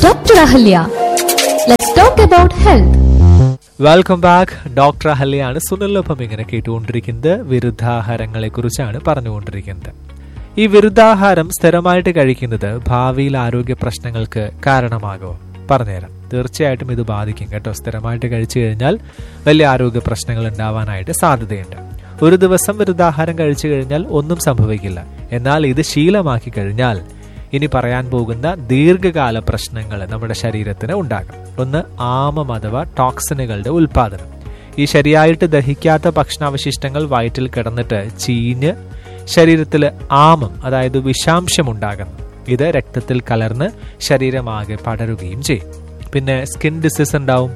Dr. Ahalya. Let's talk about health. Welcome back doctor അഹല്യാണ് സുനിലൊപ്പം ഇങ്ങനെ കേട്ടുകൊണ്ടിരിക്കുന്നത് വിരുദ്ധാഹാരങ്ങളെ കുറിച്ചാണ് പറഞ്ഞുകൊണ്ടിരിക്കുന്നത് ഈ വിരുദ്ധാഹാരം സ്ഥിരമായിട്ട് കഴിക്കുന്നത് ഭാവിയിൽ ആരോഗ്യ പ്രശ്നങ്ങൾക്ക് കാരണമാകുമോ പറഞ്ഞുതരാം തീർച്ചയായിട്ടും ഇത് ബാധിക്കും കേട്ടോ സ്ഥിരമായിട്ട് കഴിച്ചു കഴിഞ്ഞാൽ വലിയ ആരോഗ്യ പ്രശ്നങ്ങൾ ഉണ്ടാവാനായിട്ട് സാധ്യതയുണ്ട് ഒരു ദിവസം വിരുദ്ധാഹാരം കഴിച്ചു കഴിഞ്ഞാൽ ഒന്നും സംഭവിക്കില്ല എന്നാൽ ഇത് ശീലമാക്കി കഴിഞ്ഞാൽ ഇനി പറയാൻ പോകുന്ന ദീർഘകാല പ്രശ്നങ്ങൾ നമ്മുടെ ശരീരത്തിന് ഉണ്ടാകും ഒന്ന് ആമം അഥവാ ടോക്സിനുകളുടെ ഉൽപാദനം ഈ ശരിയായിട്ട് ദഹിക്കാത്ത ഭക്ഷണാവശിഷ്ടങ്ങൾ വയറ്റിൽ കിടന്നിട്ട് ചീഞ്ഞ് ശരീരത്തിൽ ആമം അതായത് വിഷാംശം ഉണ്ടാകുന്നു ഇത് രക്തത്തിൽ കലർന്ന് ശരീരമാകെ പടരുകയും ചെയ്യും പിന്നെ സ്കിൻ ഡിസീസ് ഉണ്ടാവും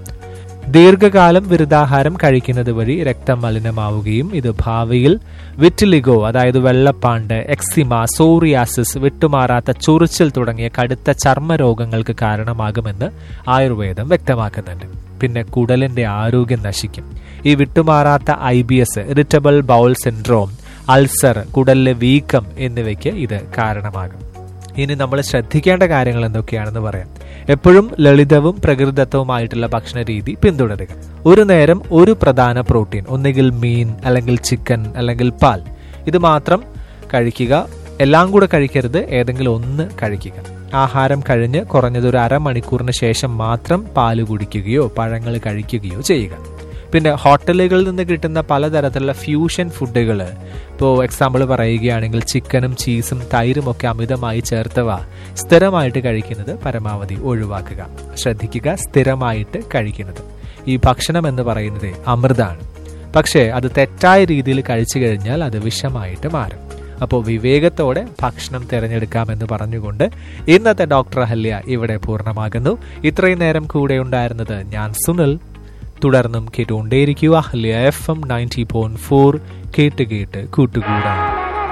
ദീർഘകാലം വിരുദ്ധാഹാരം കഴിക്കുന്നത് വഴി രക്തം മലിനമാവുകയും ഇത് ഭാവിയിൽ വിറ്റിലിഗോ അതായത് വെള്ളപ്പാണ്ട് എക്സിമ സോറിയാസിസ് വിട്ടുമാറാത്ത ചൊറിച്ചിൽ തുടങ്ങിയ കടുത്ത ചർമ്മ രോഗങ്ങൾക്ക് കാരണമാകുമെന്ന് ആയുർവേദം വ്യക്തമാക്കുന്നുണ്ട് പിന്നെ കുടലിന്റെ ആരോഗ്യം നശിക്കും ഈ വിട്ടുമാറാത്ത I B S irritable bowel syndrome ulcer കുടലിലെ വീക്കം എന്നിവയ്ക്ക് ഇത് കാരണമാകും ഇനി നമ്മൾ ശ്രദ്ധിക്കേണ്ട കാര്യങ്ങൾ എന്തൊക്കെയാണെന്ന് പറയാം എപ്പോഴും ലളിതവും പ്രകൃതിദത്തവുമായിട്ടുള്ള ഭക്ഷണ രീതി പിന്തുടരുക ഒരു നേരം ഒരു പ്രധാന പ്രോട്ടീൻ ഒന്നുകിൽ മീൻ അല്ലെങ്കിൽ ചിക്കൻ അല്ലെങ്കിൽ പാൽ ഇത് മാത്രം കഴിക്കുക എല്ലാം കൂടെ കഴിക്കരുത് ഏതെങ്കിലും ഒന്ന് കഴിക്കുക ആഹാരം കഴിഞ്ഞ് കുറഞ്ഞത് ഒരു അരമണിക്കൂറിന് ശേഷം മാത്രം പാല് കുടിക്കുകയോ പഴങ്ങൾ കഴിക്കുകയോ ചെയ്യുക പിന്നെ ഹോട്ടലുകളിൽ നിന്ന് കിട്ടുന്ന പലതരത്തിലുള്ള ഫ്യൂഷൻ ഫുഡുകൾ ഇപ്പോൾ എക്സാമ്പിൾ പറയുകയാണെങ്കിൽ ചിക്കനും ചീസും തൈരും ഒക്കെ അമിതമായി ചേർത്തവ സ്ഥിരമായിട്ട് കഴിക്കുന്നത് പരമാവധി ഒഴിവാക്കുക ശ്രദ്ധിക്കുക സ്ഥിരമായിട്ട് കഴിക്കുന്നത് ഈ ഭക്ഷണം എന്ന് പറയുന്നത് അമൃതാണ് പക്ഷേ അത് തെറ്റായ രീതിയിൽ കഴിച്ചു കഴിഞ്ഞാൽ അത് വിഷമായിട്ട് മാറും അപ്പോൾ വിവേകത്തോടെ ഭക്ഷണം തിരഞ്ഞെടുക്കാമെന്ന് പറഞ്ഞുകൊണ്ട് ഇന്നത്തെ ഡോക്ടർ ഹല്യ ഇവിടെ പൂർണ്ണമാകുന്നു ഇത്രയും നേരം കൂടെ ഉണ്ടായിരുന്നത് ഞാൻ സുനിൽ തുടർന്നും കേട്ടുകൊണ്ടേയിരിക്കുക ഹല്യ F M ninety point four കേട്ട് കേട്ട് കൂട്ടുകൂടാം